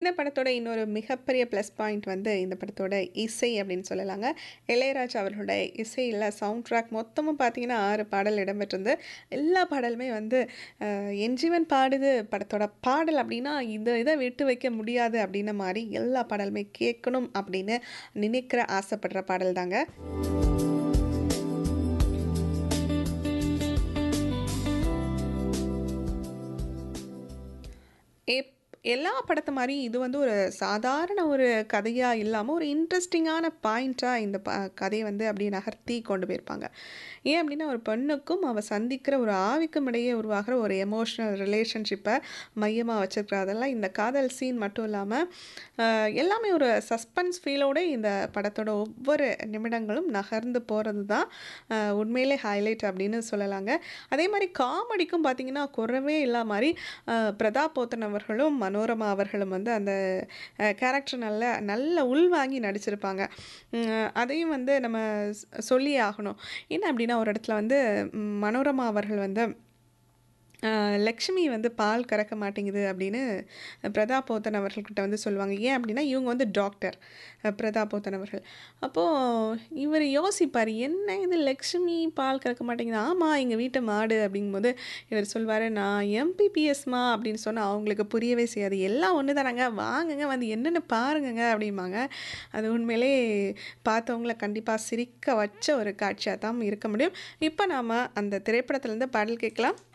இந்த படத்தோட இன்னொரு மிகப்பெரிய ப்ளஸ் பாயிண்ட் வந்து இந்த படத்தோட இசை அப்படின்னு சொல்லலாங்க இளையராஜா அவர்களுடைய இசையில் சவுண்ட் ட்ராக் மொத்தமும் பார்த்தீங்கன்னா ஆறு பாடல் இடம்பெற்றிருந்து எல்லா பாடலுமே வந்து அஹ், என் ஜீவன் பாடுது படத்தோட பாடல் அப்படின்னா இதை இதை விட்டு வைக்க முடியாது அப்படின்ன மாதிரி எல்லா பாடலுமே கேட்கணும் அப்படின்னு நினைக்கிற ஆசைப்படுற பாடல் தாங்க எப் எல்லா படத்தை மாதிரி இது வந்து ஒரு சாதாரண ஒரு கதையாக இல்லாமல் ஒரு இன்ட்ரெஸ்டிங்கான பாயிண்ட்டாக இந்த ப கதையை வந்து அப்படியே நகர்த்தி கொண்டு போயிருப்பாங்க ஏன் அப்படின்னா ஒரு பெண்ணுக்கும் அவள் சந்திக்கிற ஒரு ஆவிக்கும் இடையே உருவாகிற ஒரு எமோஷ்னல் ரிலேஷன்ஷிப்பை மையமாக வச்சிருக்கிறதெல்லாம் இந்த காதல் சீன் மட்டும் இல்லாமல் எல்லாமே ஒரு சஸ்பென்ஸ் ஃபீலோட இந்த படத்தோட ஒவ்வொரு நிமிடங்களும் நகர்ந்து போகிறது தான் அஹ், உண்மையிலே ஹைலைட் அப்படின்னு சொல்லலாங்க அதே மாதிரி காமெடிக்கும் பார்த்தீங்கன்னா குறவே இல்லா மாதிரி அஹ், பிரதாப் போத்தன் அவர்களும் மனோரமா அவர்களும் வந்து அந்த கேரக்டர் நல்ல நல்ல உள்வாங்கி நடிச்சிருப்பாங்க உம், அதையும் வந்து நம்ம ஸ்- சொல்லியே ஆகணும் என்ன அப்படின்னா ஒரு இடத்துல வந்து ம், மனோரமா அவர்கள் வந்து அஹ், லக்ஷ்மி வந்து பால் கறக்க மாட்டேங்குது அப்படின்னு பிரதாப் போத்தன் அவர்கள்கிட்ட வந்து சொல்லுவாங்க ஏன் அப்படின்னா இவங்க வந்து டாக்டர் அஹ், பிரதாப் போத்தன் அவர்கள் அப்போது இவர் யோசிப்பார் என்ன இது லக்ஷ்மி பால் கறக்க மாட்டேங்குது ஆமாம் எங்கள் வீட்டு மாடு அப்படிங்கும்போது இவர் சொல்வார் நான் எம்பிபிஎஸ்மா அப்படின்னு சொன்னால் அவங்களுக்கு புரியவே செய்யாது எல்லாம் ஒன்று தானாங்க வாங்குங்க வந்து என்னென்னு பாருங்கங்க அப்படிம்பாங்க அது உண்மையிலே பார்த்தவங்கள கண்டிப்பாக சிரிக்க வச்ச ஒரு காட்சியாக தான் இருக்க முடியும் இப்போ நாம் அந்த திரைப்படத்துலேருந்து பாடல் கேட்கலாம்